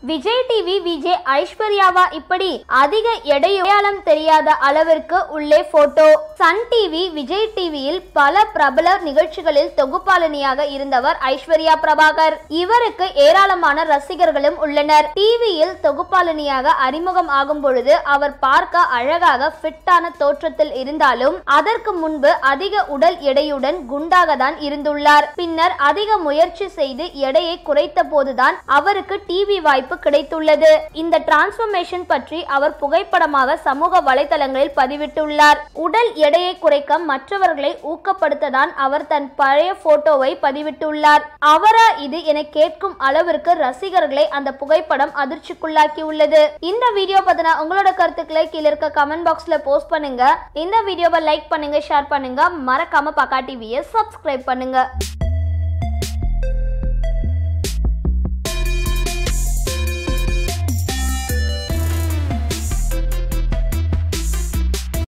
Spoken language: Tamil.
விஜய் டிவி விஜய் ஐஸ்வர்யாவா இப்படி அதிக எடையாளம் தெரியாத அளவிற்கு உள்ளே போட்டோ சன் டிவி விஜய் டிவியில் பல பிரபல நிகழ்ச்சிகளில் தொகுப்பாளினியாக இருந்தவர் ஐஸ்வர்யா பிரபாகர் இவருக்கு ஏராளமான ரசிகர்களும் உள்ளனர் டிவியில் தொகுப்பாளினியாக அறிமுகம் ஆகும் பொழுது அவர் பார்க்க அழகாக ஃபிட்டான தோற்றத்தில் இருந்தாலும் அதற்கு முன்பு அதிக உடல் எடையுடன் குண்டாக தான் இருந்துள்ளார் பின்னர் அதிக முயற்சி செய்து எடையை குறைத்த போதுதான் அவருக்கு டிவி வாய்ப்பு கிடைத்துள்ளது இந்த டிரான்ஸ்பர்மேஷன் பற்றி அவர் புகைப்படமாக சமூக வலைதளங்களில் பதிவிட்டுள்ளார் உடல் எடையை குறைக்க மற்றவர்களை ஊக்கப்படுத்ததான் அவர் தன் பழைய போட்டோவை பதிவிட்டுள்ளார் அவரா இது என கேட்கும் அளவிற்கு ரசிகர்களை அந்த புகைப்படம் அதிர்ச்சிக்குள்ளாக்கி உள்ளது இந்த வீடியோ பத்தின உங்களோட கருத்துக்களை கீழே இருக்க கமெண்ட் பாக்ஸ்ல போஸ்ட் பண்ணுங்க இந்த வீடியோவை லைக் பண்ணுங்க ஷேர் பண்ணுங்க மறக்காம பக்கா டிவியை சப்ஸ்கிரைப் பண்ணுங்க